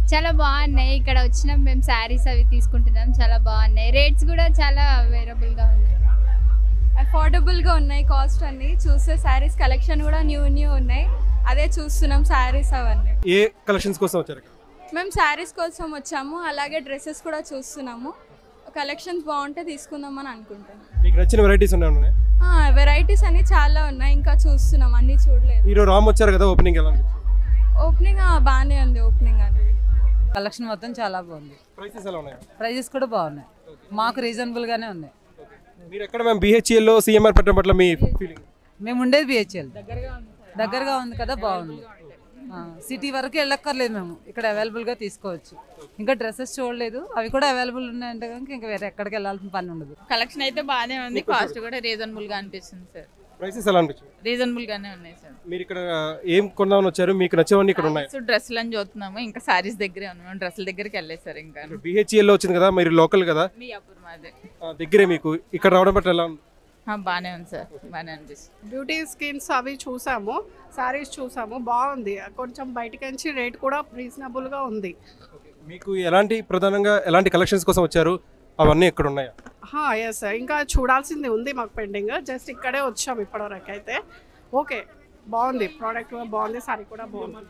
చాలా బాగున్నాయి ఇక్కడ వచ్చినాం మేము శారీస్ అవి తీసుకుంటున్నాం చాలా బాగున్నాయి రేట్స్ కూడా చాలా వేరబుల్గా ఉన్నాయి అఫోర్డబుల్గా ఉన్నాయి కాస్ట్ అన్ని చూస్తే శారీస్ కలెక్షన్ కూడా న్యూ న్యూ ఉన్నాయి అదే చూస్తున్నాం శారీస్ అవన్నీ ఏ కలెక్షన్స్ కోసం వచ్చారు ఇక్కడ మేము శారీస్ కోసం వచ్చాము అలాగే డ్రెస్సెస్ కూడా చూస్తున్నాము కలెక్షన్స్ బాగుంటే తీసుకుందామని అనుకుంటున్నాం మీకు నచ్చిన వెరైటీస్ ఉన్నాయి వెరైటీస్ అన్ని చాలా ఉన్నాయి ఇంకా చూస్తున్నాం అన్ని చూడలేదు హీరో రామ్ వచ్చారు కదా ఓపెనింగ్ ఎలా అనిపించింది ఓపెనింగ్ బాగానే ఉంది ఓపెనింగ్ అనేది కలెక్షన్ మొత్తం చాలా బాగుంది ప్రైసెస్ ఎలా ఉన్నాయి ప్రైజెస్ కూడా బాగున్నాయి మాకు రీజనబుల్ గానే ఉన్నాయి మీరు ఎక్కడ మేము బిహెచ్ఎల్లో సీఎంఆర్ పెట్టడం పట్ల మీ ఫీలింగ్ మేము ఉండేది బిహెచ్ఎల్ దగ్గరగా ఉంది కదా బాగుంది సిటీ వరకు వెళ్ళక్కర్లేదు మేము ఇక్కడ అవైలబుల్ గా తీసుకోవచ్చు ఇంకా డ్రెస్సెస్ చూడలేదు అవి కూడా అవైలబుల్ ఉన్నాయంటే కనుక ఇంకా వేరే ఎక్కడికి వెళ్ళాల్సిన పని ఉండదు కలెక్షన్ అయితే బాగానే ఉంది కాస్ట్ కూడా రీజనబుల్ గా అనిపిస్తుంది సార్ ప్రైసెస్ ఎలా అనిపించింది రీజనబుల్ గానే ఉన్నాయి సార్ మీరు ఇక్కడ ఏం కొందామని వచ్చారు మీకు నచ్చవన్నీ ఇక్కడ ఉన్నాయి సో డ్రెస్సులు అని చూస్తున్నాము ఇంకా సారీస్ దగ్గరే ఉన్నాము డ్రెస్సుల దగ్గరికి వెళ్ళలేదు సార్ ఇంకా బిహెచ్ఎల్లో వచ్చింది కదా మీరు లోకల్ కదా మీ అప్పుడు మాదే ఆ, దగ్గరే మీకు ఇక్కడ రావడం పట్ల ఎలా ఉంది ఆ, బాగానే ఉంది సార్ బాగానే అనిపిస్తుంది బ్యూటీ స్కిన్స్ అవి చూసాము సారీస్ చూసాము బాగుంది కొంచెం బయటకి నుంచి రేట్ కూడా రీజనబుల్గా ఉంది మీకు ఎలాంటి ప్రధానంగా ఎలాంటి కలెక్షన్స్ కోసం వచ్చారు అవన్నీ ఇక్కడ ఉన్నాయా ఎస్ ఇంకా చూడాల్సింది ఉంది మాకు పెండింగ్ జస్ట్ ఇక్కడే వచ్చాం ఇప్పటివరకు అయితే ఓకే బాగుంది ప్రోడక్ట్ కూడా బాగుంది సారీ కూడా బాగుంది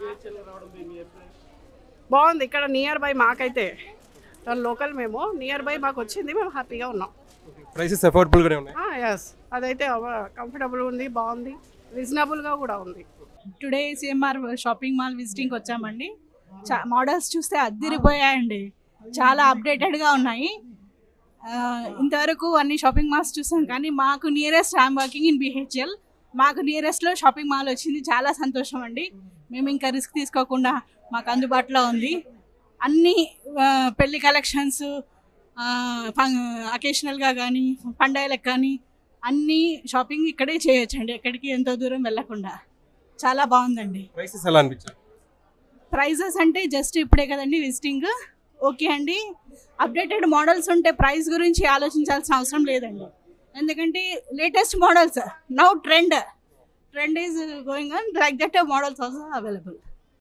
బాగుంది ఇక్కడ నియర్ బై మాకైతే లోకల్ మేము నియర్ బై మాకు వచ్చింది మేము హ్యాపీగా ఉన్నాం ప్రైసెస్ అఫోర్డబుల్గానే ఉన్నాయి ఎస్ అదైతే కంఫర్టబుల్ ఉంది బాగుంది రీజనబుల్గా కూడా ఉంది టుడే సిఎంఆర్ షాపింగ్ మాల్ విజిటింగ్కి వచ్చామండి చా మోడల్స్ చూస్తే అద్దిరిపోయాయండి చాలా అప్డేటెడ్గా ఉన్నాయి ఆ, ఇంతవరకు అన్ని షాపింగ్ మాల్స్ చూసాం కానీ మాకు nearest I'm working in BHEL మాకు నియరెస్ట్లో షాపింగ్ మాల్ వచ్చింది చాలా సంతోషం అండి మేము ఇంకా రిస్క్ తీసుకోకుండా మాకు అందుబాటులో ఉంది అన్ని ఆ, పెళ్లి కలెక్షన్స్ అకేషనల్గా కానీ పండగలకు కానీ అన్ని షాపింగ్ ఇక్కడే చేయొచ్చండి ఎక్కడికి ఎంతో దూరం వెళ్ళకుండా చాలా బాగుందండి ప్రైసెస్ ఎలా అనిపించారు ప్రైజెస్ అంటే జస్ట్ ఇప్పుడే కదండి విజిటింగ్ ఓకే అండి అప్డేటెడ్ మోడల్స్ ఉంటే ప్రైస్ గురించి ఆలోచించాల్సిన అవసరం లేదండి ఎందుకంటే latest models now trend trend is going on like that models also available